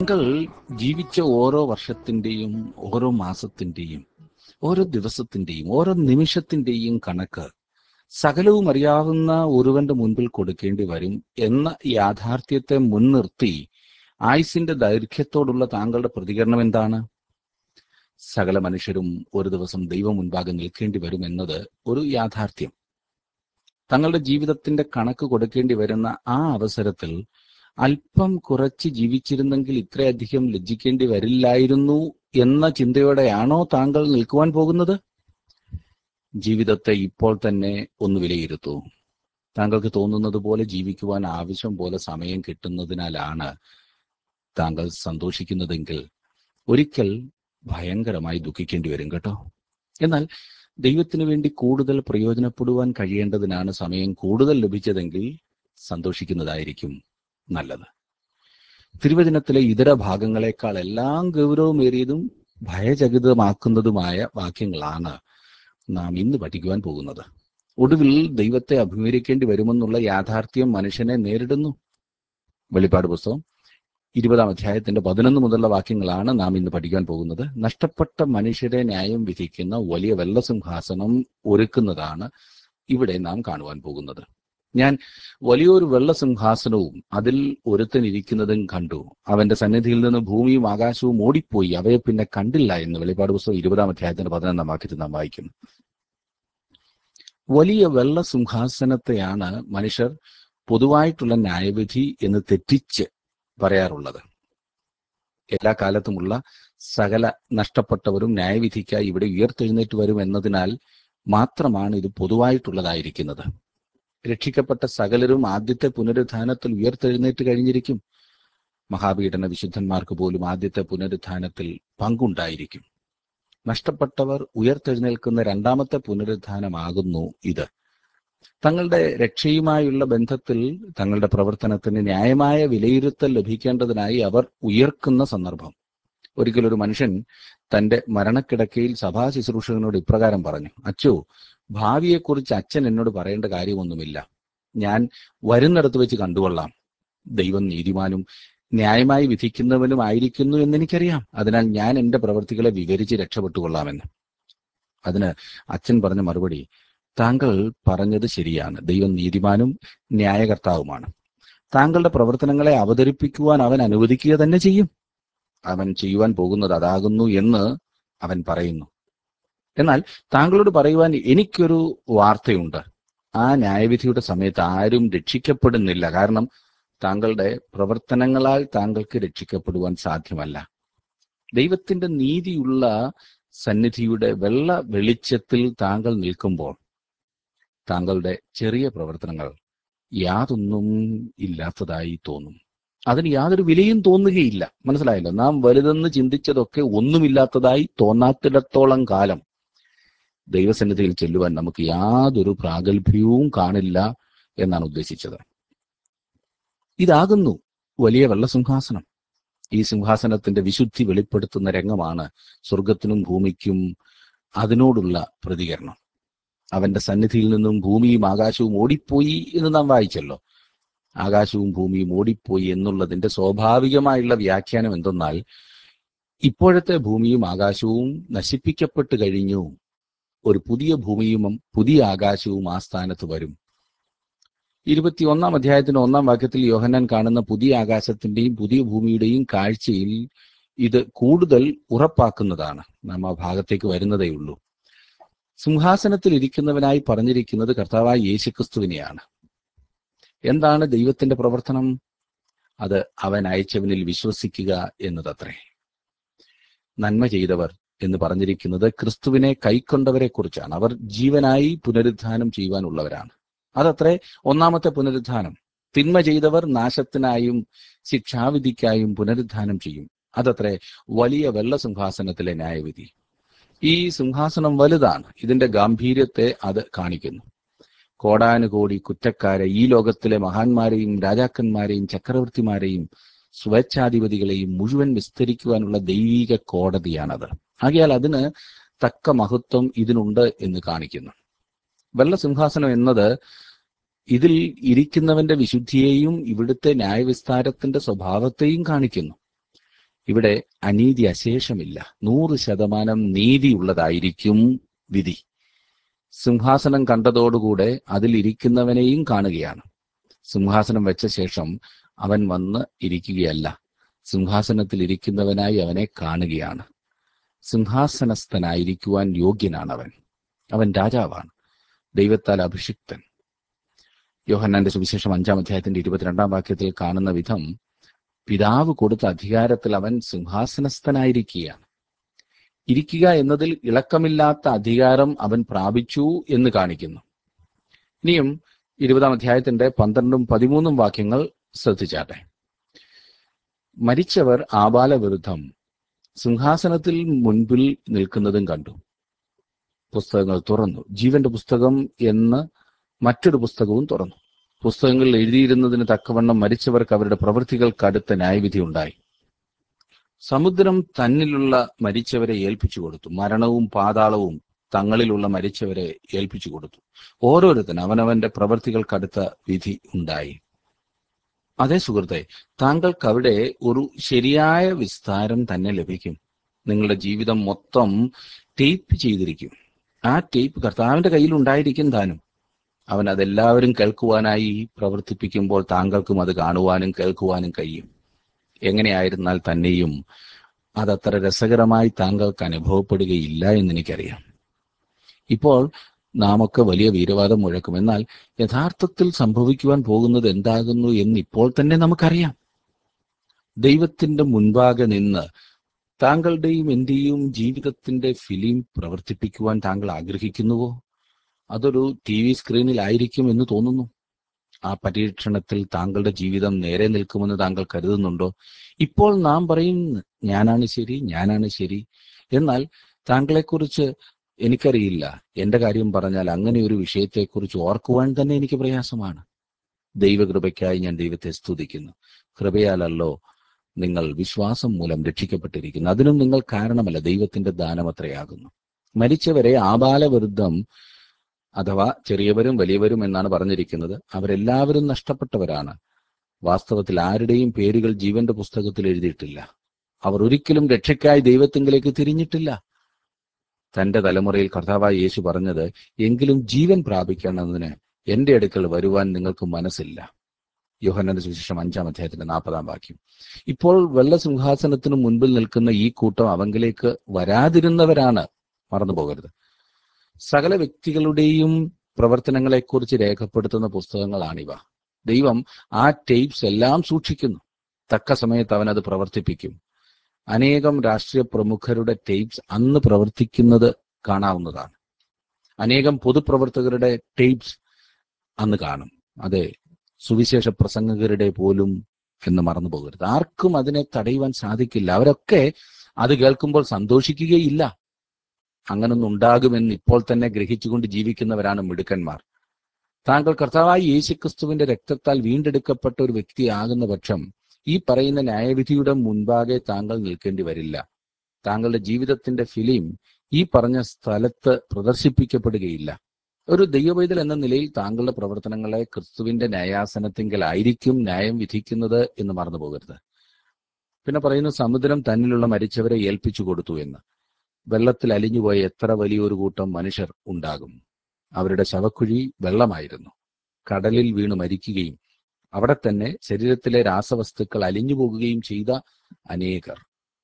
താങ്കൾ ജീവിച്ച ഓരോ വർഷത്തിന്റെയും ഓരോ മാസത്തിന്റെയും ഓരോ ദിവസത്തിന്റെയും ഓരോ നിമിഷത്തിന്റെയും കണക്ക് സകലവും അറിയാവുന്ന ഒരുവന്റെ മുൻപിൽ കൊടുക്കേണ്ടി വരും എന്ന യാഥാർത്ഥ്യത്തെ മുൻനിർത്തി ആയുസിന്റെ ദൈർഘ്യത്തോടുള്ള താങ്കളുടെ പ്രതികരണം എന്താണ് സകല മനുഷ്യരും ഒരു ദിവസം ദൈവം മുൻപാകെ നിൽക്കേണ്ടി വരും എന്നത് ഒരു യാഥാർത്ഥ്യം തങ്ങളുടെ ജീവിതത്തിന്റെ കണക്ക് കൊടുക്കേണ്ടി വരുന്ന ആ അവസരത്തിൽ അല്പം കുറച്ച് ജീവിച്ചിരുന്നെങ്കിൽ ഇത്രയധികം ലജ്ജിക്കേണ്ടി വരില്ലായിരുന്നു എന്ന ചിന്തയോടെയാണോ താങ്കൾ നിൽക്കുവാൻ പോകുന്നത് ജീവിതത്തെ ഇപ്പോൾ തന്നെ ഒന്ന് വിലയിരുത്തൂ താങ്കൾക്ക് തോന്നുന്നത് പോലെ ജീവിക്കുവാൻ ആവശ്യം പോലെ സമയം കിട്ടുന്നതിനാലാണ് താങ്കൾ സന്തോഷിക്കുന്നതെങ്കിൽ ഒരിക്കൽ ഭയങ്കരമായി ദുഃഖിക്കേണ്ടി വരും കേട്ടോ എന്നാൽ ദൈവത്തിന് വേണ്ടി കൂടുതൽ പ്രയോജനപ്പെടുവാൻ കഴിയേണ്ടതിനാണ് സമയം കൂടുതൽ ലഭിച്ചതെങ്കിൽ സന്തോഷിക്കുന്നതായിരിക്കും നല്ലത് തിരുവചനത്തിലെ ഇതര ഭാഗങ്ങളെക്കാൾ എല്ലാം ഗൗരവമേറിയതും ഭയചകിതമാക്കുന്നതുമായ വാക്യങ്ങളാണ് നാം ഇന്ന് പഠിക്കുവാൻ പോകുന്നത് ഒടുവിൽ ദൈവത്തെ അഭിമുഖീകരിക്കേണ്ടി വരുമെന്നുള്ള യാഥാർത്ഥ്യം മനുഷ്യനെ നേരിടുന്നു വെളിപ്പാട് പുസ്തകം ഇരുപതാം അധ്യായത്തിന്റെ പതിനൊന്ന് മുതലുള്ള വാക്യങ്ങളാണ് നാം ഇന്ന് പഠിക്കാൻ പോകുന്നത് നഷ്ടപ്പെട്ട മനുഷ്യരെ ന്യായം വിധിക്കുന്ന വലിയ വെള്ളസിംഹാസനം ഒരുക്കുന്നതാണ് ഇവിടെ നാം കാണുവാൻ പോകുന്നത് ഞാൻ വലിയൊരു വെള്ളസിംഹാസനവും അതിൽ ഒരുത്തൻ ഇരിക്കുന്നതും കണ്ടു അവന്റെ സന്നിധിയിൽ നിന്ന് ഭൂമിയും ആകാശവും ഓടിപ്പോയി അവയെ പിന്നെ കണ്ടില്ല എന്ന് വെളിപ്പാട് പുസ്തകം ഇരുപതാം അധ്യായത്തിന്റെ പതിനൊന്നാം വാക്യത്തിൽ നാം വായിക്കുന്നു വലിയ വെള്ള സിംഹാസനത്തെയാണ് മനുഷ്യർ പൊതുവായിട്ടുള്ള ന്യായവിധി എന്ന് തെറ്റിച്ച് പറയാറുള്ളത് എല്ലാ കാലത്തുമുള്ള സകല നഷ്ടപ്പെട്ടവരും ന്യായവിധിക്കായി ഇവിടെ ഉയർത്തെഴുന്നേറ്റ് വരും എന്നതിനാൽ മാത്രമാണ് ഇത് പൊതുവായിട്ടുള്ളതായിരിക്കുന്നത് രക്ഷിക്കപ്പെട്ട സകലരും ആദ്യത്തെ പുനരുത്ഥാനത്തിൽ ഉയർത്തെഴുന്നേറ്റ് കഴിഞ്ഞിരിക്കും മഹാപീഡന വിശുദ്ധന്മാർക്ക് പോലും ആദ്യത്തെ പുനരുത്ഥാനത്തിൽ പങ്കുണ്ടായിരിക്കും നഷ്ടപ്പെട്ടവർ ഉയർത്തെഴുന്നേൽക്കുന്ന രണ്ടാമത്തെ പുനരുത്ഥാനമാകുന്നു ഇത് തങ്ങളുടെ രക്ഷയുമായുള്ള ബന്ധത്തിൽ തങ്ങളുടെ പ്രവർത്തനത്തിന് ന്യായമായ വിലയിരുത്തൽ ലഭിക്കേണ്ടതിനായി അവർ ഉയർക്കുന്ന സന്ദർഭം ഒരിക്കൽ ഒരു മനുഷ്യൻ തന്റെ മരണക്കിടക്കയിൽ സഭാ ശുശ്രൂഷകനോട് ഇപ്രകാരം പറഞ്ഞു അച്ചോ ഭാവിയെക്കുറിച്ച് അച്ഛൻ എന്നോട് പറയേണ്ട കാര്യമൊന്നുമില്ല ഞാൻ വരുന്നിടത്ത് വെച്ച് കണ്ടുകൊള്ളാം ദൈവം നീതിമാനും ന്യായമായി വിധിക്കുന്നവനും ആയിരിക്കുന്നു എന്നെനിക്കറിയാം അതിനാൽ ഞാൻ എന്റെ പ്രവൃത്തികളെ വിവരിച്ച് രക്ഷപ്പെട്ടുകൊള്ളാമെന്ന് അതിന് അച്ഛൻ പറഞ്ഞ മറുപടി താങ്കൾ പറഞ്ഞത് ശരിയാണ് ദൈവം നീതിമാനും ന്യായകർത്താവുമാണ് താങ്കളുടെ പ്രവർത്തനങ്ങളെ അവതരിപ്പിക്കുവാൻ അവൻ അനുവദിക്കുക തന്നെ ചെയ്യും അവൻ ചെയ്യുവാൻ പോകുന്നത് അതാകുന്നു എന്ന് അവൻ പറയുന്നു എന്നാൽ താങ്കളോട് പറയുവാൻ എനിക്കൊരു വാർത്തയുണ്ട് ആ ന്യായവിധിയുടെ സമയത്ത് ആരും രക്ഷിക്കപ്പെടുന്നില്ല കാരണം താങ്കളുടെ പ്രവർത്തനങ്ങളാൽ താങ്കൾക്ക് രക്ഷിക്കപ്പെടുവാൻ സാധ്യമല്ല ദൈവത്തിന്റെ നീതിയുള്ള സന്നിധിയുടെ വെള്ള വെളിച്ചത്തിൽ താങ്കൾ നിൽക്കുമ്പോൾ താങ്കളുടെ ചെറിയ പ്രവർത്തനങ്ങൾ യാതൊന്നും ഇല്ലാത്തതായി തോന്നും അതിന് യാതൊരു വിലയും തോന്നുകയില്ല മനസ്സിലായല്ലോ നാം വലുതെന്ന് ചിന്തിച്ചതൊക്കെ ഒന്നുമില്ലാത്തതായി തോന്നാത്തിടത്തോളം കാലം ദൈവസന്നിധിയിൽ ചെല്ലുവാൻ നമുക്ക് യാതൊരു പ്രാഗൽഭ്യവും കാണില്ല എന്നാണ് ഉദ്ദേശിച്ചത് ഇതാകുന്നു വലിയ വെള്ളസിംഹാസനം ഈ സിംഹാസനത്തിന്റെ വിശുദ്ധി വെളിപ്പെടുത്തുന്ന രംഗമാണ് സ്വർഗത്തിനും ഭൂമിക്കും അതിനോടുള്ള പ്രതികരണം അവന്റെ സന്നിധിയിൽ നിന്നും ഭൂമിയും ആകാശവും ഓടിപ്പോയി എന്ന് നാം വായിച്ചല്ലോ ആകാശവും ഭൂമിയും ഓടിപ്പോയി എന്നുള്ളതിന്റെ സ്വാഭാവികമായുള്ള വ്യാഖ്യാനം എന്തെന്നാൽ ഇപ്പോഴത്തെ ഭൂമിയും ആകാശവും നശിപ്പിക്കപ്പെട്ട് കഴിഞ്ഞു ഒരു പുതിയ ഭൂമിയും പുതിയ ആകാശവും ആ സ്ഥാനത്ത് വരും ഇരുപത്തിയൊന്നാം അധ്യായത്തിന്റെ ഒന്നാം വാക്യത്തിൽ യോഹന്നാൻ കാണുന്ന പുതിയ ആകാശത്തിന്റെയും പുതിയ ഭൂമിയുടെയും കാഴ്ചയിൽ ഇത് കൂടുതൽ ഉറപ്പാക്കുന്നതാണ് നാം ആ ഭാഗത്തേക്ക് വരുന്നതേ ഉള്ളൂ സിംഹാസനത്തിൽ ഇരിക്കുന്നവനായി പറഞ്ഞിരിക്കുന്നത് കർത്താവായ യേശുക്രിസ്തുവിനെയാണ് എന്താണ് ദൈവത്തിന്റെ പ്രവർത്തനം അത് അവൻ അയച്ചവനിൽ വിശ്വസിക്കുക എന്നതത്രേ നന്മ ചെയ്തവർ എന്ന് പറഞ്ഞിരിക്കുന്നത് ക്രിസ്തുവിനെ കൈക്കൊണ്ടവരെ കുറിച്ചാണ് അവർ ജീവനായി പുനരുദ്ധാനം ചെയ്യുവാനുള്ളവരാണ് അതത്രേ ഒന്നാമത്തെ പുനരുദ്ധാനം തിന്മ ചെയ്തവർ നാശത്തിനായും ശിക്ഷാവിധിക്കായും പുനരുദ്ധാനം ചെയ്യും അതത്രേ വലിയ വെള്ളസിംഹാസനത്തിലെ ന്യായവിധി ഈ സിംഹാസനം വലുതാണ് ഇതിന്റെ ഗാംഭീര്യത്തെ അത് കാണിക്കുന്നു കോടാനുകോടി കുറ്റക്കാരെ ഈ ലോകത്തിലെ മഹാന്മാരെയും രാജാക്കന്മാരെയും ചക്രവർത്തിമാരെയും സ്വേച്ഛാധിപതികളെയും മുഴുവൻ വിസ്തരിക്കുവാനുള്ള ദൈവിക കോടതിയാണത് ആകയാൽ അതിന് തക്ക മഹത്വം ഇതിനുണ്ട് എന്ന് കാണിക്കുന്നു വെള്ളസിംഹാസനം എന്നത് ഇതിൽ ഇരിക്കുന്നവന്റെ വിശുദ്ധിയെയും ഇവിടുത്തെ ന്യായവിസ്താരത്തിന്റെ സ്വഭാവത്തെയും കാണിക്കുന്നു ഇവിടെ അനീതി അശേഷമില്ല നൂറ് ശതമാനം നീതിയുള്ളതായിരിക്കും വിധി സിംഹാസനം കണ്ടതോടുകൂടെ അതിൽ ഇരിക്കുന്നവനെയും കാണുകയാണ് സിംഹാസനം വെച്ച ശേഷം അവൻ വന്ന് ഇരിക്കുകയല്ല സിംഹാസനത്തിൽ ഇരിക്കുന്നവനായി അവനെ കാണുകയാണ് സിംഹാസനസ്ഥനായിരിക്കുവാൻ യോഗ്യനാണ് അവൻ അവൻ രാജാവാണ് ദൈവത്താൽ അഭിഷിക്തൻ യോഹന്നാന്റെ സുവിശേഷം അഞ്ചാം അധ്യായത്തിന്റെ ഇരുപത്തിരണ്ടാം വാക്യത്തിൽ കാണുന്ന വിധം പിതാവ് കൊടുത്ത അധികാരത്തിൽ അവൻ സിംഹാസനസ്ഥനായിരിക്കുകയാണ് ഇരിക്കുക എന്നതിൽ ഇളക്കമില്ലാത്ത അധികാരം അവൻ പ്രാപിച്ചു എന്ന് കാണിക്കുന്നു ഇനിയും ഇരുപതാം അധ്യായത്തിന്റെ പന്ത്രണ്ടും പതിമൂന്നും വാക്യങ്ങൾ ശ്രദ്ധിച്ചാട്ടെ മരിച്ചവർ ആബാലവിരുദ്ധം സിംഹാസനത്തിൽ മുൻപിൽ നിൽക്കുന്നതും കണ്ടു പുസ്തകങ്ങൾ തുറന്നു ജീവന്റെ പുസ്തകം എന്ന് മറ്റൊരു പുസ്തകവും തുറന്നു പുസ്തകങ്ങളിൽ എഴുതിയിരുന്നതിന് തക്കവണ്ണം മരിച്ചവർക്ക് അവരുടെ പ്രവൃത്തികൾക്ക് അടുത്ത ന്യായവിധി ഉണ്ടായി സമുദ്രം തന്നിലുള്ള മരിച്ചവരെ ഏൽപ്പിച്ചു കൊടുത്തു മരണവും പാതാളവും തങ്ങളിലുള്ള മരിച്ചവരെ ഏൽപ്പിച്ചു കൊടുത്തു ഓരോരുത്തരും അവനവന്റെ പ്രവൃത്തികൾക്കടുത്ത വിധി ഉണ്ടായി അതേ സുഹൃത്തെ താങ്കൾക്ക് അവിടെ ഒരു ശരിയായ വിസ്താരം തന്നെ ലഭിക്കും നിങ്ങളുടെ ജീവിതം മൊത്തം ടേപ്പ് ചെയ്തിരിക്കും ആ ടേപ്പ് കർത്താവിന്റെ കയ്യിൽ ഉണ്ടായിരിക്കും താനും അവൻ അതെല്ലാവരും കേൾക്കുവാനായി പ്രവർത്തിപ്പിക്കുമ്പോൾ താങ്കൾക്കും അത് കാണുവാനും കേൾക്കുവാനും കഴിയും എങ്ങനെയായിരുന്നാൽ തന്നെയും അതത്ര രസകരമായി താങ്കൾക്ക് അനുഭവപ്പെടുകയില്ല എന്ന് എനിക്കറിയാം ഇപ്പോൾ നാം ഒക്കെ വലിയ വീരവാദം മുഴക്കും എന്നാൽ യഥാർത്ഥത്തിൽ സംഭവിക്കുവാൻ പോകുന്നത് എന്താകുന്നു എന്ന് ഇപ്പോൾ തന്നെ നമുക്കറിയാം ദൈവത്തിന്റെ മുൻപാകെ നിന്ന് താങ്കളുടെയും എന്റെയും ജീവിതത്തിന്റെ ഫിലിം പ്രവർത്തിപ്പിക്കുവാൻ താങ്കൾ ആഗ്രഹിക്കുന്നുവോ അതൊരു ടി വി സ്ക്രീനിലായിരിക്കും എന്ന് തോന്നുന്നു ആ പരീക്ഷണത്തിൽ താങ്കളുടെ ജീവിതം നേരെ നിൽക്കുമെന്ന് താങ്കൾ കരുതുന്നുണ്ടോ ഇപ്പോൾ നാം പറയും ഞാനാണ് ശരി ഞാനാണ് ശരി എന്നാൽ താങ്കളെക്കുറിച്ച് എനിക്കറിയില്ല എന്റെ കാര്യം പറഞ്ഞാൽ അങ്ങനെ ഒരു വിഷയത്തെക്കുറിച്ച് ഓർക്കുവാൻ തന്നെ എനിക്ക് പ്രയാസമാണ് ദൈവകൃപയ്ക്കായി ഞാൻ ദൈവത്തെ സ്തുതിക്കുന്നു കൃപയാലല്ലോ നിങ്ങൾ വിശ്വാസം മൂലം രക്ഷിക്കപ്പെട്ടിരിക്കുന്നു അതിനും നിങ്ങൾ കാരണമല്ല ദൈവത്തിന്റെ ദാനമത്രയാകുന്നു മരിച്ചവരെ ആബാലവിരുദ്ധം അഥവാ ചെറിയവരും വലിയവരും എന്നാണ് പറഞ്ഞിരിക്കുന്നത് അവരെല്ലാവരും നഷ്ടപ്പെട്ടവരാണ് വാസ്തവത്തിൽ ആരുടെയും പേരുകൾ ജീവന്റെ പുസ്തകത്തിൽ എഴുതിയിട്ടില്ല അവർ ഒരിക്കലും രക്ഷയ്ക്കായി ദൈവത്തിങ്കിലേക്ക് തിരിഞ്ഞിട്ടില്ല തന്റെ തലമുറയിൽ കർത്താവായ യേശു പറഞ്ഞത് എങ്കിലും ജീവൻ പ്രാപിക്കണമെന്നതിന് എന്റെ അടുക്കൽ വരുവാൻ നിങ്ങൾക്ക് മനസ്സില്ല യോഹന്നന്റെ സുവിശേഷം അഞ്ചാം അധ്യായത്തിന്റെ നാൽപ്പതാം വാക്യം ഇപ്പോൾ വെള്ളസിംഹാസനത്തിനു മുൻപിൽ നിൽക്കുന്ന ഈ കൂട്ടം അവങ്കിലേക്ക് വരാതിരുന്നവരാണ് മറന്നു പോകരുത് സകല വ്യക്തികളുടെയും പ്രവർത്തനങ്ങളെക്കുറിച്ച് രേഖപ്പെടുത്തുന്ന പുസ്തകങ്ങളാണിവ ദൈവം ആ ടേപ്സ് എല്ലാം സൂക്ഷിക്കുന്നു തക്ക സമയത്ത് അവൻ അത് പ്രവർത്തിപ്പിക്കും അനേകം രാഷ്ട്രീയ പ്രമുഖരുടെ ടേപ്സ് അന്ന് പ്രവർത്തിക്കുന്നത് കാണാവുന്നതാണ് അനേകം പൊതുപ്രവർത്തകരുടെ ടേപ്സ് അന്ന് കാണും അതെ സുവിശേഷ പ്രസംഗകരുടെ പോലും എന്ന് മറന്നു പോകരുത് ആർക്കും അതിനെ തടയുവാൻ സാധിക്കില്ല അവരൊക്കെ അത് കേൾക്കുമ്പോൾ സന്തോഷിക്കുകയില്ല അങ്ങനൊന്നും ഉണ്ടാകുമെന്ന് ഇപ്പോൾ തന്നെ ഗ്രഹിച്ചുകൊണ്ട് ജീവിക്കുന്നവരാണ് മിടുക്കന്മാർ താങ്കൾ കർത്താവായി യേശുക്രിസ്തുവിന്റെ രക്തത്താൽ വീണ്ടെടുക്കപ്പെട്ട ഒരു വ്യക്തിയാകുന്ന പക്ഷം ഈ പറയുന്ന ന്യായവിധിയുടെ മുൻപാകെ താങ്കൾ നിൽക്കേണ്ടി വരില്ല താങ്കളുടെ ജീവിതത്തിന്റെ ഫിലിം ഈ പറഞ്ഞ സ്ഥലത്ത് പ്രദർശിപ്പിക്കപ്പെടുകയില്ല ഒരു ദൈവവൈതൽ എന്ന നിലയിൽ താങ്കളുടെ പ്രവർത്തനങ്ങളെ ക്രിസ്തുവിന്റെ ന്യായാസനത്തിങ്കലായിരിക്കും ന്യായം വിധിക്കുന്നത് എന്ന് മറന്നു പോകരുത് പിന്നെ പറയുന്നു സമുദ്രം തന്നിലുള്ള മരിച്ചവരെ ഏൽപ്പിച്ചു കൊടുത്തു എന്ന് വെള്ളത്തിൽ അലിഞ്ഞുപോയ എത്ര വലിയൊരു കൂട്ടം മനുഷ്യർ ഉണ്ടാകും അവരുടെ ശവക്കുഴി വെള്ളമായിരുന്നു കടലിൽ വീണ് മരിക്കുകയും അവിടെ തന്നെ ശരീരത്തിലെ രാസവസ്തുക്കൾ അലിഞ്ഞു പോകുകയും ചെയ്ത അനേകർ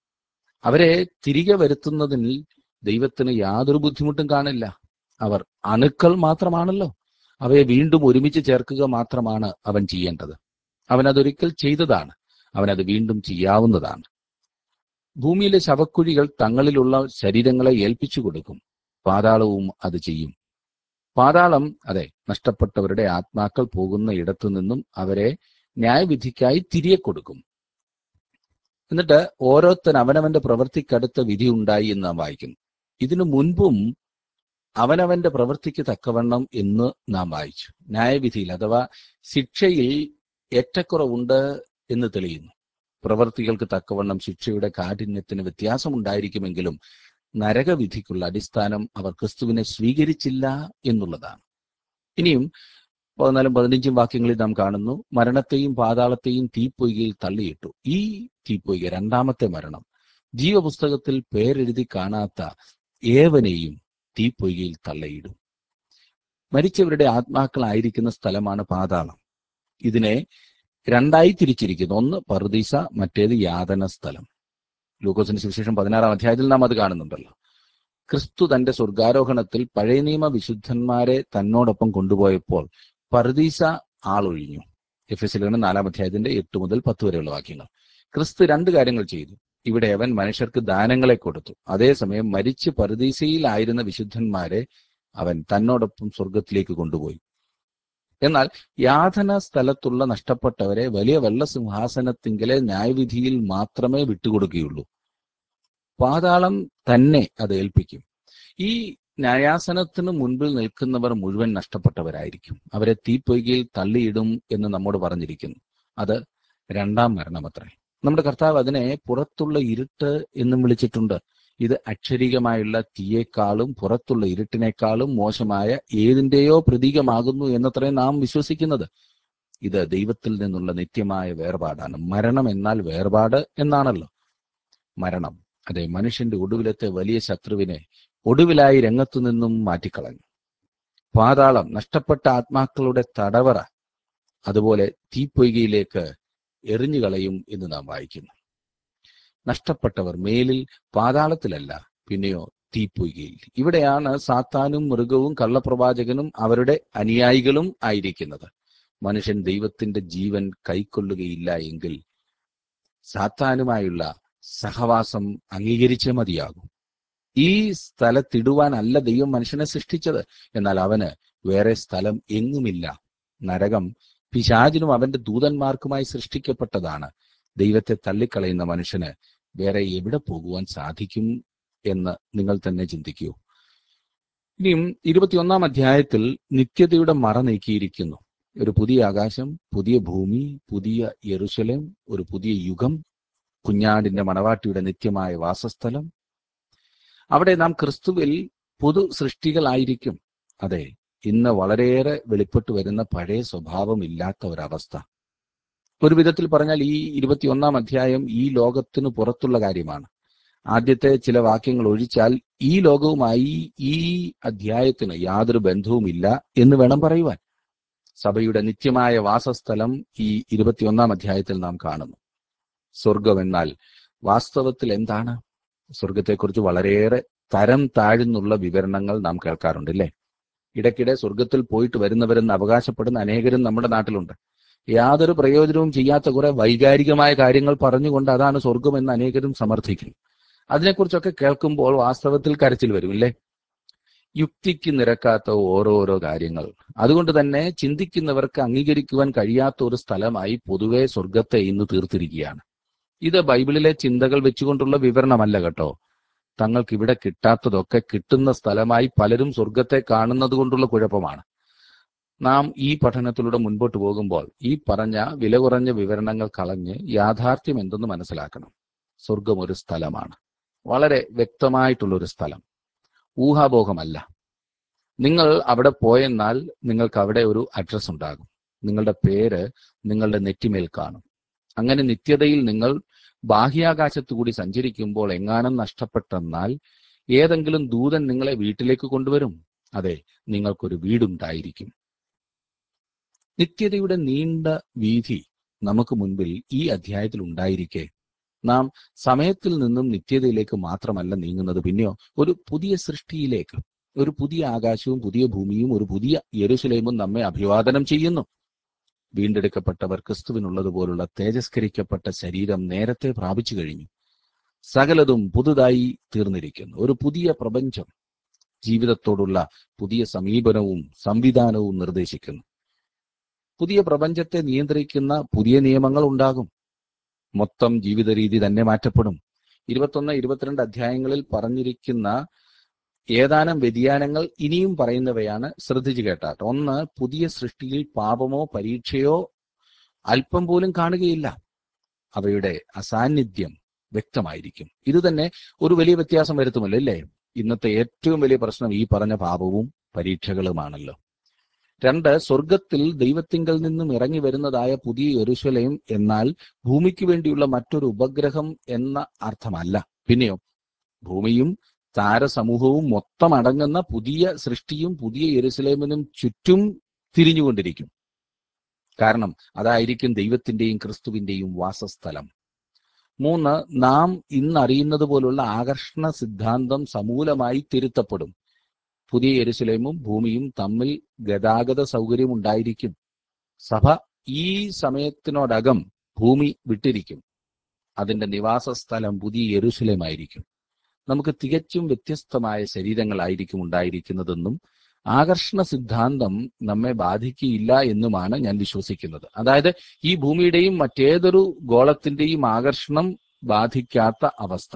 അവരെ തിരികെ വരുത്തുന്നതിൽ ദൈവത്തിന് യാതൊരു ബുദ്ധിമുട്ടും കാണില്ല അവർ അണുക്കൾ മാത്രമാണല്ലോ അവയെ വീണ്ടും ഒരുമിച്ച് ചേർക്കുക മാത്രമാണ് അവൻ ചെയ്യേണ്ടത് അവൻ അതൊരിക്കൽ ചെയ്തതാണ് അവൻ അത് വീണ്ടും ചെയ്യാവുന്നതാണ് ഭൂമിയിലെ ശവക്കുഴികൾ തങ്ങളിലുള്ള ശരീരങ്ങളെ ഏൽപ്പിച്ചു കൊടുക്കും പാതാളവും അത് ചെയ്യും പാതാളം അതെ നഷ്ടപ്പെട്ടവരുടെ ആത്മാക്കൾ പോകുന്ന ഇടത്തു നിന്നും അവരെ ന്യായവിധിക്കായി തിരികെ കൊടുക്കും എന്നിട്ട് ഓരോരുത്തൻ അവനവന്റെ പ്രവൃത്തിക്കടുത്ത വിധി ഉണ്ടായി എന്ന് നാം വായിക്കുന്നു ഇതിനു മുൻപും അവനവന്റെ പ്രവൃത്തിക്ക് തക്കവണ്ണം എന്ന് നാം വായിച്ചു ന്യായവിധിയിൽ അഥവാ ശിക്ഷയിൽ ഏറ്റക്കുറവുണ്ട് എന്ന് തെളിയുന്നു പ്രവൃത്തികൾക്ക് തക്കവണ്ണം ശിക്ഷയുടെ കാഠിന്യത്തിന് വ്യത്യാസമുണ്ടായിരിക്കുമെങ്കിലും നരകവിധിക്കുള്ള അടിസ്ഥാനം അവർ ക്രിസ്തുവിനെ സ്വീകരിച്ചില്ല എന്നുള്ളതാണ് ഇനിയും പതിനാലും പതിനഞ്ചും വാക്യങ്ങളിൽ നാം കാണുന്നു മരണത്തെയും പാതാളത്തെയും തീപ്പൊയ്കയിൽ തള്ളിയിട്ടു ഈ തീപ്പൊയ്ക രണ്ടാമത്തെ മരണം ജീവപുസ്തകത്തിൽ പേരെഴുതി കാണാത്ത ഏവനെയും തീപ്പൊയ്കയിൽ തള്ളയിടും മരിച്ചവരുടെ ആത്മാക്കളായിരിക്കുന്ന സ്ഥലമാണ് പാതാളം ഇതിനെ രണ്ടായി തിരിച്ചിരിക്കുന്നു ഒന്ന് പർദീസ മറ്റേത് യാതന സ്ഥലം ലൂക്കോസിന്റെ സുവിശേഷം പതിനാറാം അധ്യായത്തിൽ നാം അത് കാണുന്നുണ്ടല്ലോ ക്രിസ്തു തന്റെ സ്വർഗാരോഹണത്തിൽ പഴയ നിയമ വിശുദ്ധന്മാരെ തന്നോടൊപ്പം കൊണ്ടുപോയപ്പോൾ പർദീസ ആളൊഴിഞ്ഞു എഫ് എസ് ലേഖനം നാലാം അധ്യായത്തിന്റെ എട്ട് മുതൽ പത്ത് വരെയുള്ള വാക്യങ്ങൾ ക്രിസ്തു രണ്ട് കാര്യങ്ങൾ ചെയ്തു ഇവിടെ അവൻ മനുഷ്യർക്ക് ദാനങ്ങളെ കൊടുത്തു അതേസമയം മരിച്ച് പർദീസയിലായിരുന്ന വിശുദ്ധന്മാരെ അവൻ തന്നോടൊപ്പം സ്വർഗത്തിലേക്ക് കൊണ്ടുപോയി എന്നാൽ യാതന സ്ഥലത്തുള്ള നഷ്ടപ്പെട്ടവരെ വലിയ വെള്ളസിംഹാസനത്തിങ്കലെ ന്യായവിധിയിൽ മാത്രമേ വിട്ടുകൊടുക്കുകയുള്ളൂ പാതാളം തന്നെ അത് ഏൽപ്പിക്കും ഈ ന്യായാസനത്തിന് മുൻപിൽ നിൽക്കുന്നവർ മുഴുവൻ നഷ്ടപ്പെട്ടവരായിരിക്കും അവരെ തീപ്പൊയ്കയിൽ തള്ളിയിടും എന്ന് നമ്മോട് പറഞ്ഞിരിക്കുന്നു അത് രണ്ടാം മരണമത്രേ നമ്മുടെ കർത്താവ് അതിനെ പുറത്തുള്ള ഇരുട്ട് എന്നും വിളിച്ചിട്ടുണ്ട് ഇത് അക്ഷരികമായുള്ള തീയേക്കാളും പുറത്തുള്ള ഇരുട്ടിനേക്കാളും മോശമായ ഏതിന്റെയോ പ്രതീകമാകുന്നു എന്നത്രേ നാം വിശ്വസിക്കുന്നത് ഇത് ദൈവത്തിൽ നിന്നുള്ള നിത്യമായ വേർപാടാണ് മരണം എന്നാൽ വേർപാട് എന്നാണല്ലോ മരണം അതെ മനുഷ്യന്റെ ഒടുവിലത്തെ വലിയ ശത്രുവിനെ ഒടുവിലായി രംഗത്തു നിന്നും മാറ്റിക്കളഞ്ഞു പാതാളം നഷ്ടപ്പെട്ട ആത്മാക്കളുടെ തടവറ അതുപോലെ തീപ്പൊയ്കയിലേക്ക് എറിഞ്ഞുകളയും എന്ന് നാം വായിക്കുന്നു നഷ്ടപ്പെട്ടവർ മേലിൽ പാതാളത്തിലല്ല പിന്നെയോ തീപ്പൊയ്കയിൽ ഇവിടെയാണ് സാത്താനും മൃഗവും കള്ളപ്രവാചകനും അവരുടെ അനുയായികളും ആയിരിക്കുന്നത് മനുഷ്യൻ ദൈവത്തിന്റെ ജീവൻ കൈക്കൊള്ളുകയില്ല എങ്കിൽ സാത്താനുമായുള്ള സഹവാസം അംഗീകരിച്ചേ മതിയാകും ഈ സ്ഥലത്തിടുവാനല്ല ദൈവം മനുഷ്യനെ സൃഷ്ടിച്ചത് എന്നാൽ അവന് വേറെ സ്ഥലം എങ്ങുമില്ല നരകം പിശാചിനും അവന്റെ ദൂതന്മാർക്കുമായി സൃഷ്ടിക്കപ്പെട്ടതാണ് ദൈവത്തെ തള്ളിക്കളയുന്ന മനുഷ്യന് വേറെ എവിടെ പോകുവാൻ സാധിക്കും എന്ന് നിങ്ങൾ തന്നെ ചിന്തിക്കൂ ഇനിയും ഇരുപത്തിയൊന്നാം അധ്യായത്തിൽ നിത്യതയുടെ മറ നീക്കിയിരിക്കുന്നു ഒരു പുതിയ ആകാശം പുതിയ ഭൂമി പുതിയ യെറുശലേം ഒരു പുതിയ യുഗം കുഞ്ഞാടിന്റെ മണവാട്ടിയുടെ നിത്യമായ വാസസ്ഥലം അവിടെ നാം ക്രിസ്തുവിൽ പുതു സൃഷ്ടികളായിരിക്കും അതെ ഇന്ന് വളരെയേറെ വെളിപ്പെട്ടു വരുന്ന പഴയ സ്വഭാവം ഇല്ലാത്ത ഒരവസ്ഥ ഒരു വിധത്തിൽ പറഞ്ഞാൽ ഈ ഇരുപത്തിയൊന്നാം അധ്യായം ഈ ലോകത്തിന് പുറത്തുള്ള കാര്യമാണ് ആദ്യത്തെ ചില വാക്യങ്ങൾ ഒഴിച്ചാൽ ഈ ലോകവുമായി ഈ അധ്യായത്തിന് യാതൊരു ബന്ധവുമില്ല എന്ന് വേണം പറയുവാൻ സഭയുടെ നിത്യമായ വാസസ്ഥലം ഈ ഇരുപത്തിയൊന്നാം അധ്യായത്തിൽ നാം കാണുന്നു സ്വർഗം എന്നാൽ വാസ്തവത്തിൽ എന്താണ് സ്വർഗത്തെക്കുറിച്ച് വളരെയേറെ തരം താഴ്ന്നുള്ള വിവരണങ്ങൾ നാം കേൾക്കാറുണ്ട് അല്ലേ ഇടയ്ക്കിടെ സ്വർഗത്തിൽ പോയിട്ട് വരുന്നവരെന്ന് അവകാശപ്പെടുന്ന അനേകരും നമ്മുടെ നാട്ടിലുണ്ട് യാതൊരു പ്രയോജനവും ചെയ്യാത്ത കുറെ വൈകാരികമായ കാര്യങ്ങൾ പറഞ്ഞുകൊണ്ട് അതാണ് സ്വർഗം എന്ന് അനേകരും സമർത്ഥിക്കുന്നു അതിനെക്കുറിച്ചൊക്കെ കേൾക്കുമ്പോൾ വാസ്തവത്തിൽ കരച്ചിൽ വരും ഇല്ലേ യുക്തിക്ക് നിരക്കാത്ത ഓരോരോ കാര്യങ്ങൾ അതുകൊണ്ട് തന്നെ ചിന്തിക്കുന്നവർക്ക് അംഗീകരിക്കുവാൻ കഴിയാത്ത ഒരു സ്ഥലമായി പൊതുവെ സ്വർഗത്തെ ഇന്ന് തീർത്തിരിക്കുകയാണ് ഇത് ബൈബിളിലെ ചിന്തകൾ വെച്ചുകൊണ്ടുള്ള വിവരണമല്ല കേട്ടോ തങ്ങൾക്ക് ഇവിടെ കിട്ടാത്തതൊക്കെ കിട്ടുന്ന സ്ഥലമായി പലരും സ്വർഗത്തെ കാണുന്നത് കൊണ്ടുള്ള കുഴപ്പമാണ് നാം ഈ പഠനത്തിലൂടെ മുൻപോട്ട് പോകുമ്പോൾ ഈ പറഞ്ഞ വില കുറഞ്ഞ വിവരണങ്ങൾ കളഞ്ഞ് യാഥാർത്ഥ്യം എന്തെന്ന് മനസ്സിലാക്കണം സ്വർഗം ഒരു സ്ഥലമാണ് വളരെ വ്യക്തമായിട്ടുള്ള ഒരു സ്ഥലം ഊഹാഭോഗമല്ല നിങ്ങൾ അവിടെ പോയെന്നാൽ നിങ്ങൾക്ക് അവിടെ ഒരു അഡ്രസ് ഉണ്ടാകും നിങ്ങളുടെ പേര് നിങ്ങളുടെ നെറ്റിമേൽ കാണും അങ്ങനെ നിത്യതയിൽ നിങ്ങൾ ബാഹ്യാകാശത്തു കൂടി സഞ്ചരിക്കുമ്പോൾ എങ്ങാനും നഷ്ടപ്പെട്ടെന്നാൽ ഏതെങ്കിലും ദൂതൻ നിങ്ങളെ വീട്ടിലേക്ക് കൊണ്ടുവരും അതെ നിങ്ങൾക്കൊരു വീടുണ്ടായിരിക്കും നിത്യതയുടെ നീണ്ട വീതി നമുക്ക് മുൻപിൽ ഈ അധ്യായത്തിൽ ഉണ്ടായിരിക്കെ നാം സമയത്തിൽ നിന്നും നിത്യതയിലേക്ക് മാത്രമല്ല നീങ്ങുന്നത് പിന്നെയോ ഒരു പുതിയ സൃഷ്ടിയിലേക്ക് ഒരു പുതിയ ആകാശവും പുതിയ ഭൂമിയും ഒരു പുതിയ യെരുസലേമും നമ്മെ അഭിവാദനം ചെയ്യുന്നു വീണ്ടെടുക്കപ്പെട്ടവർ ക്രിസ്തുവിനുള്ളതുപോലുള്ള തേജസ്കരിക്കപ്പെട്ട ശരീരം നേരത്തെ പ്രാപിച്ചു കഴിഞ്ഞു സകലതും പുതുതായി തീർന്നിരിക്കുന്നു ഒരു പുതിയ പ്രപഞ്ചം ജീവിതത്തോടുള്ള പുതിയ സമീപനവും സംവിധാനവും നിർദ്ദേശിക്കുന്നു പുതിയ പ്രപഞ്ചത്തെ നിയന്ത്രിക്കുന്ന പുതിയ നിയമങ്ങൾ ഉണ്ടാകും മൊത്തം ജീവിത രീതി തന്നെ മാറ്റപ്പെടും ഇരുപത്തൊന്ന് ഇരുപത്തിരണ്ട് അധ്യായങ്ങളിൽ പറഞ്ഞിരിക്കുന്ന ഏതാനും വ്യതിയാനങ്ങൾ ഇനിയും പറയുന്നവയാണ് ശ്രദ്ധിച്ചു കേട്ടാട്ട് ഒന്ന് പുതിയ സൃഷ്ടിയിൽ പാപമോ പരീക്ഷയോ അല്പം പോലും കാണുകയില്ല അവയുടെ അസാന്നിധ്യം വ്യക്തമായിരിക്കും ഇത് തന്നെ ഒരു വലിയ വ്യത്യാസം വരുത്തുമല്ലോ അല്ലേ ഇന്നത്തെ ഏറ്റവും വലിയ പ്രശ്നം ഈ പറഞ്ഞ പാപവും പരീക്ഷകളുമാണല്ലോ രണ്ട് സ്വർഗത്തിൽ ദൈവത്തിങ്കൽ നിന്നും ഇറങ്ങി വരുന്നതായ പുതിയ യെരൂശലേം എന്നാൽ ഭൂമിക്ക് വേണ്ടിയുള്ള മറ്റൊരു ഉപഗ്രഹം എന്ന അർത്ഥമല്ല പിന്നെയോ ഭൂമിയും താരസമൂഹവും മൊത്തം അടങ്ങുന്ന പുതിയ സൃഷ്ടിയും പുതിയ യെരുസലേമിനും ചുറ്റും തിരിഞ്ഞുകൊണ്ടിരിക്കും കാരണം അതായിരിക്കും ദൈവത്തിന്റെയും ക്രിസ്തുവിന്റെയും വാസസ്ഥലം മൂന്ന് നാം ഇന്ന് അറിയുന്നത് പോലുള്ള ആകർഷണ സിദ്ധാന്തം സമൂലമായി തിരുത്തപ്പെടും പുതിയ യെരുസലേമും ഭൂമിയും തമ്മിൽ ഗതാഗത സൗകര്യം ഉണ്ടായിരിക്കും സഭ ഈ സമയത്തിനോടകം ഭൂമി വിട്ടിരിക്കും അതിന്റെ നിവാസ സ്ഥലം പുതിയ യെരുസലേമായിരിക്കും നമുക്ക് തികച്ചും വ്യത്യസ്തമായ ശരീരങ്ങളായിരിക്കും ഉണ്ടായിരിക്കുന്നതെന്നും ആകർഷണ സിദ്ധാന്തം നമ്മെ ബാധിക്കുകയില്ല എന്നുമാണ് ഞാൻ വിശ്വസിക്കുന്നത് അതായത് ഈ ഭൂമിയുടെയും മറ്റേതൊരു ഗോളത്തിന്റെയും ആകർഷണം ബാധിക്കാത്ത അവസ്ഥ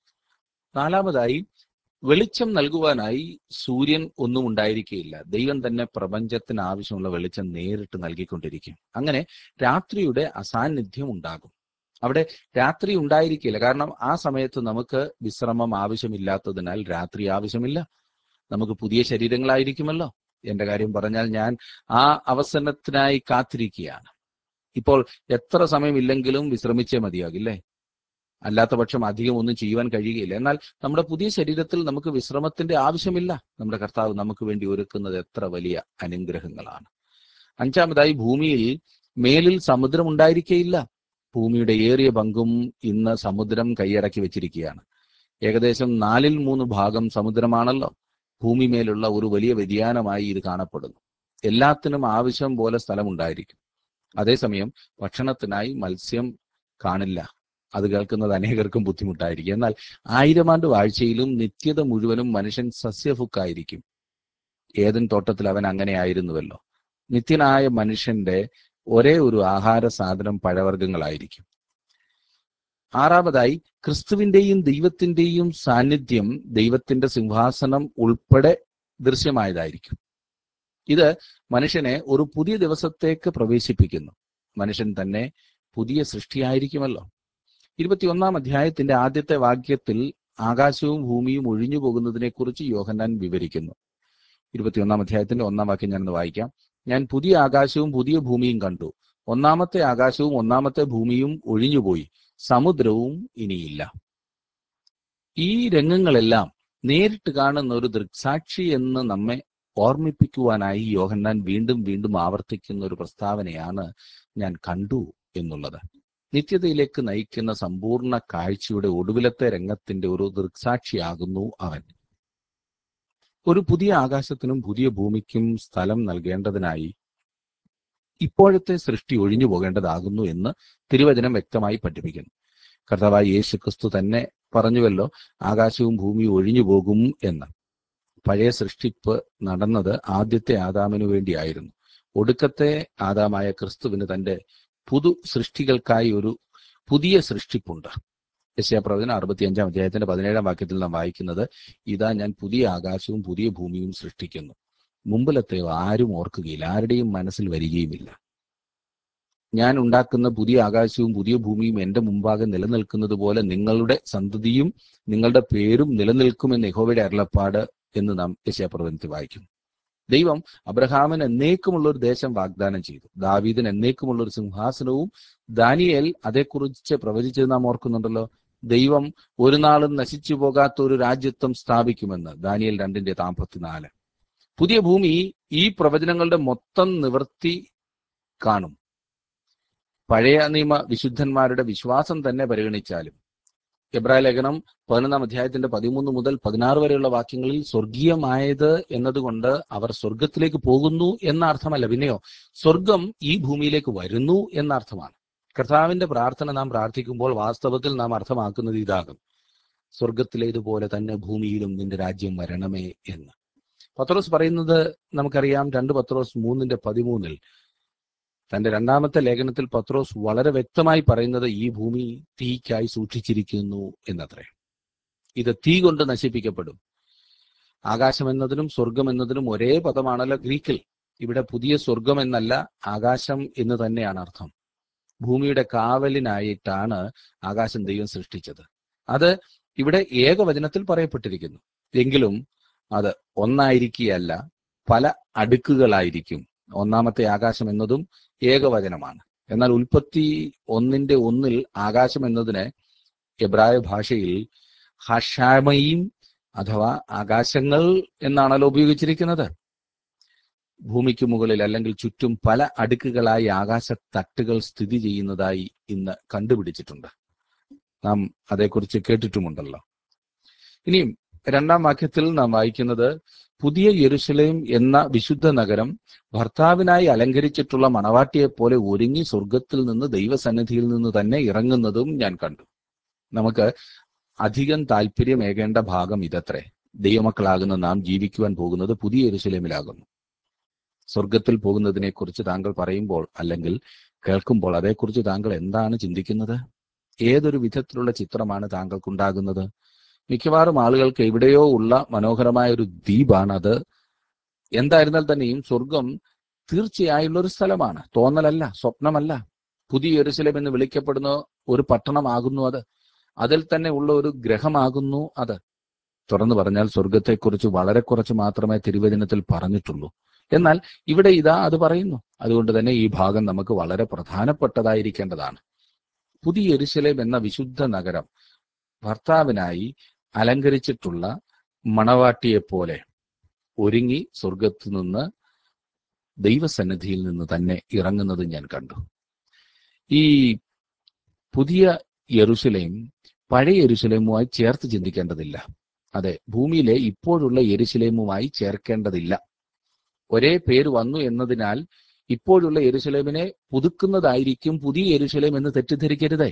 നാലാമതായി വെളിച്ചം നൽകുവാനായി സൂര്യൻ ഒന്നും ഉണ്ടായിരിക്കുകയില്ല ദൈവം തന്നെ പ്രപഞ്ചത്തിന് ആവശ്യമുള്ള വെളിച്ചം നേരിട്ട് നൽകിക്കൊണ്ടിരിക്കും അങ്ങനെ രാത്രിയുടെ അസാന്നിധ്യം ഉണ്ടാകും അവിടെ രാത്രി ഉണ്ടായിരിക്കില്ല കാരണം ആ സമയത്ത് നമുക്ക് വിശ്രമം ആവശ്യമില്ലാത്തതിനാൽ രാത്രി ആവശ്യമില്ല നമുക്ക് പുതിയ ശരീരങ്ങളായിരിക്കുമല്ലോ എന്റെ കാര്യം പറഞ്ഞാൽ ഞാൻ ആ അവസരത്തിനായി കാത്തിരിക്കുകയാണ് ഇപ്പോൾ എത്ര സമയമില്ലെങ്കിലും വിശ്രമിച്ചേ മതിയാകില്ലേ അല്ലാത്ത പക്ഷം അധികം ഒന്നും ചെയ്യുവാൻ കഴിയുകയില്ല എന്നാൽ നമ്മുടെ പുതിയ ശരീരത്തിൽ നമുക്ക് വിശ്രമത്തിന്റെ ആവശ്യമില്ല നമ്മുടെ കർത്താവ് നമുക്ക് വേണ്ടി ഒരുക്കുന്നത് എത്ര വലിയ അനുഗ്രഹങ്ങളാണ് അഞ്ചാമതായി ഭൂമിയിൽ മേലിൽ സമുദ്രം ഉണ്ടായിരിക്കേയില്ല ഭൂമിയുടെ ഏറിയ പങ്കും ഇന്ന് സമുദ്രം കൈയടക്കി വെച്ചിരിക്കുകയാണ് ഏകദേശം നാലിൽ മൂന്ന് ഭാഗം സമുദ്രമാണല്ലോ ഭൂമി മേലുള്ള ഒരു വലിയ വ്യതിയാനമായി ഇത് കാണപ്പെടുന്നു എല്ലാത്തിനും ആവശ്യം പോലെ സ്ഥലമുണ്ടായിരിക്കും അതേസമയം ഭക്ഷണത്തിനായി മത്സ്യം കാണില്ല അത് കേൾക്കുന്നത് അനേകർക്കും ബുദ്ധിമുട്ടായിരിക്കും എന്നാൽ ആയിരം ആണ്ട് വാഴ്ചയിലും നിത്യത മുഴുവനും മനുഷ്യൻ സസ്യഭുക്കായിരിക്കും ഏതൻ തോട്ടത്തിൽ അവൻ അങ്ങനെ ആയിരുന്നുവല്ലോ നിത്യനായ മനുഷ്യന്റെ ഒരേ ഒരു ആഹാര സാധനം പഴവർഗ്ഗങ്ങളായിരിക്കും ആറാമതായി ക്രിസ്തുവിന്റെയും ദൈവത്തിന്റെയും സാന്നിധ്യം ദൈവത്തിന്റെ സിംഹാസനം ഉൾപ്പെടെ ദൃശ്യമായതായിരിക്കും ഇത് മനുഷ്യനെ ഒരു പുതിയ ദിവസത്തേക്ക് പ്രവേശിപ്പിക്കുന്നു മനുഷ്യൻ തന്നെ പുതിയ സൃഷ്ടിയായിരിക്കുമല്ലോ ഇരുപത്തിയൊന്നാം അധ്യായത്തിന്റെ ആദ്യത്തെ വാക്യത്തിൽ ആകാശവും ഭൂമിയും ഒഴിഞ്ഞു പോകുന്നതിനെ കുറിച്ച് യോഹന്നാൻ വിവരിക്കുന്നു ഇരുപത്തിയൊന്നാം അധ്യായത്തിന്റെ ഒന്നാം വാക്യം ഞാനൊന്ന് വായിക്കാം ഞാൻ പുതിയ ആകാശവും പുതിയ ഭൂമിയും കണ്ടു ഒന്നാമത്തെ ആകാശവും ഒന്നാമത്തെ ഭൂമിയും ഒഴിഞ്ഞുപോയി സമുദ്രവും ഇനിയില്ല ഈ രംഗങ്ങളെല്ലാം നേരിട്ട് കാണുന്ന ഒരു ദൃക്സാക്ഷി എന്ന് നമ്മെ ഓർമ്മിപ്പിക്കുവാനായി യോഹന്നാൻ വീണ്ടും വീണ്ടും ആവർത്തിക്കുന്ന ഒരു പ്രസ്താവനയാണ് ഞാൻ കണ്ടു എന്നുള്ളത് നിത്യതയിലേക്ക് നയിക്കുന്ന സമ്പൂർണ്ണ കാഴ്ചയുടെ ഒടുവിലത്തെ രംഗത്തിന്റെ ഒരു ദൃക്സാക്ഷിയാകുന്നു അവൻ ഒരു പുതിയ ആകാശത്തിനും പുതിയ ഭൂമിക്കും സ്ഥലം നൽകേണ്ടതിനായി ഇപ്പോഴത്തെ സൃഷ്ടി ഒഴിഞ്ഞു പോകേണ്ടതാകുന്നു എന്ന് തിരുവചനം വ്യക്തമായി പഠിപ്പിക്കുന്നു കർത്താവായ യേശു ക്രിസ്തു തന്നെ പറഞ്ഞുവല്ലോ ആകാശവും ഭൂമിയും ഒഴിഞ്ഞു പോകും എന്ന് പഴയ സൃഷ്ടിപ്പ് നടന്നത് ആദ്യത്തെ ആദാമിനു വേണ്ടിയായിരുന്നു ഒടുക്കത്തെ ആദാമായ ക്രിസ്തുവിന് തന്റെ പുതു സൃഷ്ടികൾക്കായി ഒരു പുതിയ സൃഷ്ടിപ്പുണ്ട് യശ്യാപ്രവചന അറുപത്തിയഞ്ചാം അധ്യായത്തിന്റെ പതിനേഴാം വാക്യത്തിൽ നാം വായിക്കുന്നത് ഇതാ ഞാൻ പുതിയ ആകാശവും പുതിയ ഭൂമിയും സൃഷ്ടിക്കുന്നു മുമ്പിലത്തെയോ ആരും ഓർക്കുകയില്ല ആരുടെയും മനസ്സിൽ വരികയുമില്ല ഞാൻ ഉണ്ടാക്കുന്ന പുതിയ ആകാശവും പുതിയ ഭൂമിയും എന്റെ മുമ്പാകെ നിലനിൽക്കുന്നത് പോലെ നിങ്ങളുടെ സന്തതിയും നിങ്ങളുടെ പേരും നിലനിൽക്കുമെന്ന് യഹോവയുടെ അരുളപ്പാട് എന്ന് നാം യശയപ്രവചനത്തിൽ വായിക്കുന്നു ദൈവം അബ്രഹാമിന് എന്നേക്കുമുള്ള ഒരു ദേശം വാഗ്ദാനം ചെയ്തു ദാവീദിന് എന്നേക്കുമുള്ള ഒരു സിംഹാസനവും ദാനിയേൽ അതേക്കുറിച്ച് പ്രവചിച്ചത് നാം ഓർക്കുന്നുണ്ടല്ലോ ദൈവം ഒരു നാളും നശിച്ചു പോകാത്ത ഒരു രാജ്യത്വം സ്ഥാപിക്കുമെന്ന് ദാനിയേൽ രണ്ടിന്റെ നാൽപ്പത്തിനാല് പുതിയ ഭൂമി ഈ പ്രവചനങ്ങളുടെ മൊത്തം നിവൃത്തി കാണും പഴയ നിയമ വിശുദ്ധന്മാരുടെ വിശ്വാസം തന്നെ പരിഗണിച്ചാലും എബ്രായ ലേഖനം പതിനൊന്നാം അധ്യായത്തിന്റെ പതിമൂന്ന് മുതൽ പതിനാറ് വരെയുള്ള വാക്യങ്ങളിൽ സ്വർഗീയമായത് എന്നതുകൊണ്ട് അവർ സ്വർഗത്തിലേക്ക് പോകുന്നു എന്ന അർത്ഥമല്ല പിന്നെയോ സ്വർഗം ഈ ഭൂമിയിലേക്ക് വരുന്നു എന്ന അർത്ഥമാണ് കർത്താവിന്റെ പ്രാർത്ഥന നാം പ്രാർത്ഥിക്കുമ്പോൾ വാസ്തവത്തിൽ നാം അർത്ഥമാക്കുന്നത് ഇതാകും സ്വർഗത്തിലേതുപോലെ തന്നെ ഭൂമിയിലും നിന്റെ രാജ്യം വരണമേ എന്ന് പത്രോസ് പറയുന്നത് നമുക്കറിയാം രണ്ട് പത്രോസ് മൂന്നിന്റെ പതിമൂന്നിൽ തന്റെ രണ്ടാമത്തെ ലേഖനത്തിൽ പത്രോസ് വളരെ വ്യക്തമായി പറയുന്നത് ഈ ഭൂമി തീക്കായി സൂക്ഷിച്ചിരിക്കുന്നു എന്നത്രേ ഇത് തീ കൊണ്ട് നശിപ്പിക്കപ്പെടും ആകാശം എന്നതിനും സ്വർഗം എന്നതിനും ഒരേ പദമാണല്ലോ ഗ്രീക്കിൽ ഇവിടെ പുതിയ സ്വർഗം എന്നല്ല ആകാശം എന്ന് തന്നെയാണ് അർത്ഥം ഭൂമിയുടെ കാവലിനായിട്ടാണ് ആകാശം ദൈവം സൃഷ്ടിച്ചത് അത് ഇവിടെ ഏകവചനത്തിൽ പറയപ്പെട്ടിരിക്കുന്നു എങ്കിലും അത് ഒന്നായിരിക്കുകയല്ല പല അടുക്കുകളായിരിക്കും ഒന്നാമത്തെ ആകാശം എന്നതും ഏകവചനമാണ് എന്നാൽ ഉൽപ്പത്തി ഒന്നിന്റെ ഒന്നിൽ ആകാശം എന്നതിന് എബ്രായ ഭാഷയിൽ ഹഷാമയും അഥവാ ആകാശങ്ങൾ എന്നാണല്ലോ ഉപയോഗിച്ചിരിക്കുന്നത് ഭൂമിക്ക് മുകളിൽ അല്ലെങ്കിൽ ചുറ്റും പല അടുക്കുകളായി ആകാശ തട്ടുകൾ സ്ഥിതി ചെയ്യുന്നതായി ഇന്ന് കണ്ടുപിടിച്ചിട്ടുണ്ട് നാം അതേക്കുറിച്ച് കേട്ടിട്ടുമുണ്ടല്ലോ ഇനിയും രണ്ടാം വാക്യത്തിൽ നാം വായിക്കുന്നത് പുതിയ യെരുശലേം എന്ന വിശുദ്ധ നഗരം ഭർത്താവിനായി അലങ്കരിച്ചിട്ടുള്ള മണവാട്ടിയെ പോലെ ഒരുങ്ങി സ്വർഗത്തിൽ നിന്ന് ദൈവസന്നിധിയിൽ നിന്ന് തന്നെ ഇറങ്ങുന്നതും ഞാൻ കണ്ടു നമുക്ക് അധികം താല്പര്യമേകേണ്ട ഭാഗം ഇതത്രേ ദൈവമക്കളാകുന്ന നാം ജീവിക്കുവാൻ പോകുന്നത് പുതിയ യെരുശലേമിലാകുന്നു സ്വർഗത്തിൽ പോകുന്നതിനെ കുറിച്ച് താങ്കൾ പറയുമ്പോൾ അല്ലെങ്കിൽ കേൾക്കുമ്പോൾ അതേക്കുറിച്ച് താങ്കൾ എന്താണ് ചിന്തിക്കുന്നത് ഏതൊരു വിധത്തിലുള്ള ചിത്രമാണ് താങ്കൾക്കുണ്ടാകുന്നത് മിക്കവാറും ആളുകൾക്ക് എവിടെയോ ഉള്ള മനോഹരമായ ഒരു ദ്വീപാണ് അത് എന്തായിരുന്നാൽ തന്നെയും സ്വർഗം തീർച്ചയായുള്ള ഒരു സ്ഥലമാണ് തോന്നലല്ല സ്വപ്നമല്ല പുതിയ യെരുശലേം എന്ന് വിളിക്കപ്പെടുന്ന ഒരു പട്ടണമാകുന്നു അത് അതിൽ തന്നെ ഉള്ള ഒരു ഗ്രഹമാകുന്നു അത് തുറന്നു പറഞ്ഞാൽ സ്വർഗത്തെക്കുറിച്ച് വളരെ കുറച്ച് മാത്രമേ തിരുവചനത്തിൽ പറഞ്ഞിട്ടുള്ളൂ എന്നാൽ ഇവിടെ ഇതാ അത് പറയുന്നു അതുകൊണ്ട് തന്നെ ഈ ഭാഗം നമുക്ക് വളരെ പ്രധാനപ്പെട്ടതായിരിക്കേണ്ടതാണ് പുതിയ എരുശലേം എന്ന വിശുദ്ധ നഗരം ഭർത്താവിനായി അലങ്കരിച്ചിട്ടുള്ള മണവാട്ടിയെ പോലെ ഒരുങ്ങി സ്വർഗത്തു നിന്ന് ദൈവസന്നിധിയിൽ നിന്ന് തന്നെ ഇറങ്ങുന്നത് ഞാൻ കണ്ടു ഈ പുതിയ യെരുശലേം പഴയ യെരുശലേമുമായി ചേർത്ത് ചിന്തിക്കേണ്ടതില്ല അതെ ഭൂമിയിലെ ഇപ്പോഴുള്ള യെരുശലേമുമായി ചേർക്കേണ്ടതില്ല ഒരേ പേര് വന്നു എന്നതിനാൽ ഇപ്പോഴുള്ള യെരുശലേമിനെ പുതുക്കുന്നതായിരിക്കും പുതിയ യെരുശലേം എന്ന് തെറ്റിദ്ധരിക്കരുതേ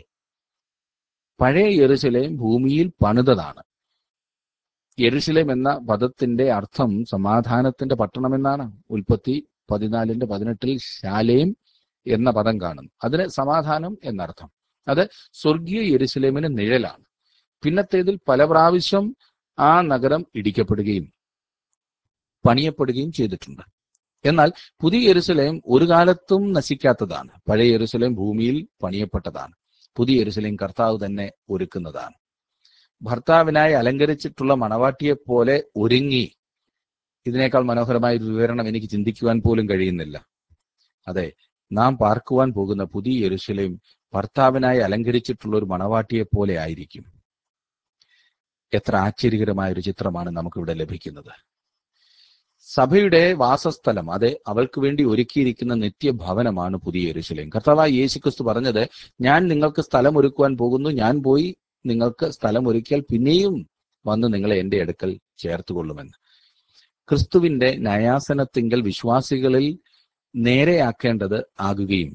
പഴയ യെരുശലേം ഭൂമിയിൽ പണിതതാണ് യെരുശലേം എന്ന പദത്തിന്റെ അർത്ഥം സമാധാനത്തിന്റെ പട്ടണം എന്നാണ് ഉൽപ്പത്തി പതിനാലിന്റെ പതിനെട്ടിൽ ശാലേം എന്ന പദം കാണുന്നു അതിന് സമാധാനം എന്നർത്ഥം അത് സ്വർഗീയ യെരുശലേമിന് നിഴലാണ് പിന്നത്തേതിൽ പല പ്രാവശ്യം ആ നഗരം ഇടിക്കപ്പെടുകയും പണിയപ്പെടുകയും ചെയ്തിട്ടുണ്ട് എന്നാൽ പുതിയ യെരുസലേം ഒരു കാലത്തും നശിക്കാത്തതാണ് പഴയ യെരുസലേം ഭൂമിയിൽ പണിയപ്പെട്ടതാണ് പുതിയ യെരുസലേം കർത്താവ് തന്നെ ഒരുക്കുന്നതാണ് ഭർത്താവിനായി അലങ്കരിച്ചിട്ടുള്ള മണവാട്ടിയെ പോലെ ഒരുങ്ങി ഇതിനേക്കാൾ മനോഹരമായ ഒരു വിവരണം എനിക്ക് ചിന്തിക്കുവാൻ പോലും കഴിയുന്നില്ല അതെ നാം പാർക്കുവാൻ പോകുന്ന പുതിയ യെരുസലേം ഭർത്താവിനായി അലങ്കരിച്ചിട്ടുള്ള ഒരു മണവാട്ടിയെ പോലെ ആയിരിക്കും എത്ര ആശ്ചര്യകരമായ ഒരു ചിത്രമാണ് നമുക്കിവിടെ ലഭിക്കുന്നത് സഭയുടെ വാസസ്ഥലം അതെ അവൾക്ക് വേണ്ടി ഒരുക്കിയിരിക്കുന്ന നിത്യഭവനമാണ് പുതിയ യെരുശലേം കർത്താവായ യേശുക്രിസ്തു പറഞ്ഞത് ഞാൻ നിങ്ങൾക്ക് സ്ഥലം ഒരുക്കുവാൻ പോകുന്നു ഞാൻ പോയി നിങ്ങൾക്ക് സ്ഥലം ഒരുക്കിയാൽ പിന്നെയും വന്ന് നിങ്ങളെ എന്റെ അടുക്കൽ ചേർത്തുകൊള്ളുമെന്ന് ക്രിസ്തുവിന്റെ ന്യായാസനത്തിങ്കൽ വിശ്വാസികളിൽ നേരെയാക്കേണ്ടത് ആകുകയും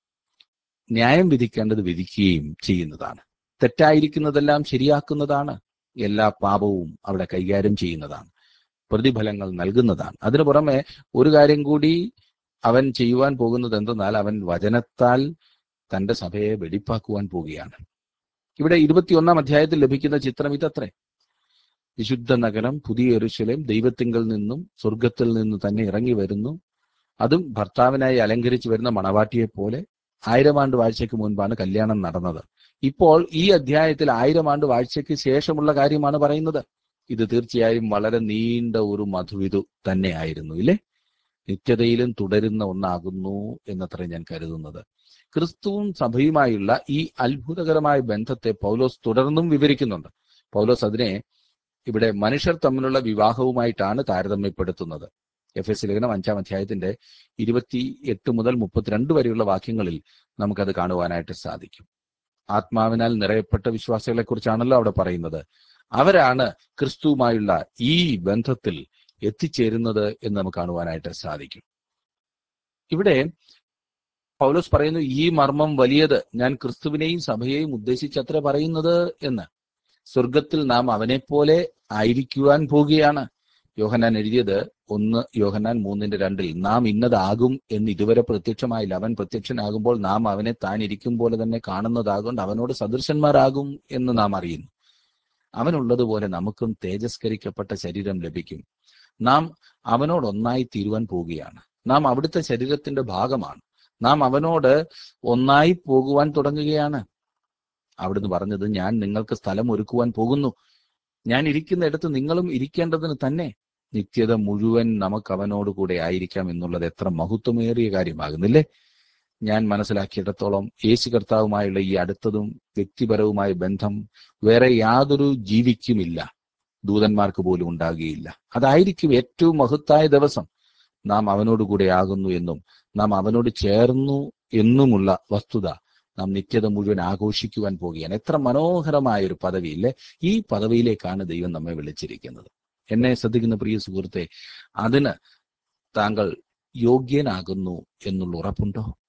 ന്യായം വിധിക്കേണ്ടത് വിധിക്കുകയും ചെയ്യുന്നതാണ് തെറ്റായിരിക്കുന്നതെല്ലാം ശരിയാക്കുന്നതാണ് എല്ലാ പാപവും അവിടെ കൈകാര്യം ചെയ്യുന്നതാണ് പ്രതിഫലങ്ങൾ നൽകുന്നതാണ് അതിനു പുറമെ ഒരു കാര്യം കൂടി അവൻ ചെയ്യുവാൻ പോകുന്നത് എന്തെന്നാൽ അവൻ വചനത്താൽ തന്റെ സഭയെ വെടിപ്പാക്കുവാൻ പോവുകയാണ് ഇവിടെ ഇരുപത്തിയൊന്നാം അധ്യായത്തിൽ ലഭിക്കുന്ന ചിത്രം ഇതത്രേ വിശുദ്ധ നഗരം പുതിയ എരുശലേം ദൈവത്തിങ്കൽ നിന്നും സ്വർഗത്തിൽ നിന്ന് തന്നെ ഇറങ്ങി വരുന്നു അതും ഭർത്താവിനായി അലങ്കരിച്ചു വരുന്ന മണവാട്ടിയെ പോലെ ആയിരം ആണ്ട് വാഴ്ചയ്ക്ക് മുൻപാണ് കല്യാണം നടന്നത് ഇപ്പോൾ ഈ അധ്യായത്തിൽ ആയിരം ആണ്ട് വാഴ്ചയ്ക്ക് ശേഷമുള്ള കാര്യമാണ് പറയുന്നത് ഇത് തീർച്ചയായും വളരെ നീണ്ട ഒരു മധുവിധു തന്നെയായിരുന്നു ഇല്ലേ നിത്യതയിലും തുടരുന്ന ഒന്നാകുന്നു എന്നത്ര ഞാൻ കരുതുന്നത് ക്രിസ്തുവും സഭയുമായുള്ള ഈ അത്ഭുതകരമായ ബന്ധത്തെ പൗലോസ് തുടർന്നും വിവരിക്കുന്നുണ്ട് പൗലോസ് അതിനെ ഇവിടെ മനുഷ്യർ തമ്മിലുള്ള വിവാഹവുമായിട്ടാണ് താരതമ്യപ്പെടുത്തുന്നത് എഫ് എസ് ലേഖനം അഞ്ചാം അധ്യായത്തിന്റെ ഇരുപത്തി എട്ട് മുതൽ മുപ്പത്തിരണ്ട് വരെയുള്ള വാക്യങ്ങളിൽ നമുക്കത് കാണുവാനായിട്ട് സാധിക്കും ആത്മാവിനാൽ നിറയപ്പെട്ട വിശ്വാസികളെ കുറിച്ചാണല്ലോ അവിടെ പറയുന്നത് അവരാണ് ക്രിസ്തുവുമായുള്ള ഈ ബന്ധത്തിൽ എത്തിച്ചേരുന്നത് എന്ന് നമുക്ക് കാണുവാനായിട്ട് സാധിക്കും ഇവിടെ പൗലോസ് പറയുന്നു ഈ മർമ്മം വലിയത് ഞാൻ ക്രിസ്തുവിനെയും സഭയെയും ഉദ്ദേശിച്ചത്ര പറയുന്നത് എന്ന് സ്വർഗത്തിൽ നാം അവനെ പോലെ ആയിരിക്കുവാൻ പോകുകയാണ് യോഹന്നാൻ എഴുതിയത് ഒന്ന് യോഹന്നാൻ മൂന്നിന്റെ രണ്ടിൽ നാം ഇന്നതാകും എന്ന് ഇതുവരെ പ്രത്യക്ഷമായില്ല അവൻ പ്രത്യക്ഷനാകുമ്പോൾ നാം അവനെ താൻ ഇരിക്കും പോലെ തന്നെ കാണുന്നതാകൊണ്ട് അവനോട് സദൃശന്മാരാകും എന്ന് നാം അറിയുന്നു അവനുള്ളതുപോലെ നമുക്കും തേജസ്കരിക്കപ്പെട്ട ശരീരം ലഭിക്കും നാം അവനോട് ഒന്നായി തീരുവാൻ പോവുകയാണ് നാം അവിടുത്തെ ശരീരത്തിന്റെ ഭാഗമാണ് നാം അവനോട് ഒന്നായി പോകുവാൻ തുടങ്ങുകയാണ് അവിടുന്ന് പറഞ്ഞത് ഞാൻ നിങ്ങൾക്ക് സ്ഥലം ഒരുക്കുവാൻ പോകുന്നു ഞാൻ ഇരിക്കുന്നിടത്ത് നിങ്ങളും ഇരിക്കേണ്ടതിന് തന്നെ നിത്യത മുഴുവൻ നമുക്ക് അവനോട് കൂടെ ആയിരിക്കാം എന്നുള്ളത് എത്ര മഹത്വമേറിയ കാര്യമാകുന്നില്ലേ ഞാൻ മനസ്സിലാക്കിയിടത്തോളം യേശു കർത്താവുമായുള്ള ഈ അടുത്തതും വ്യക്തിപരവുമായ ബന്ധം വേറെ യാതൊരു ജീവിക്കുമില്ല ദൂതന്മാർക്ക് പോലും ഉണ്ടാകുകയില്ല അതായിരിക്കും ഏറ്റവും മഹത്തായ ദിവസം നാം അവനോട് കൂടെ ആകുന്നു എന്നും നാം അവനോട് ചേർന്നു എന്നുമുള്ള വസ്തുത നാം നിത്യത മുഴുവൻ ആഘോഷിക്കുവാൻ പോകുകയാണ് എത്ര മനോഹരമായ ഒരു പദവിയില്ലേ ഈ പദവിയിലേക്കാണ് ദൈവം നമ്മെ വിളിച്ചിരിക്കുന്നത് എന്നെ ശ്രദ്ധിക്കുന്ന പ്രിയ സുഹൃത്തെ അതിന് താങ്കൾ യോഗ്യനാകുന്നു എന്നുള്ള ഉറപ്പുണ്ടോ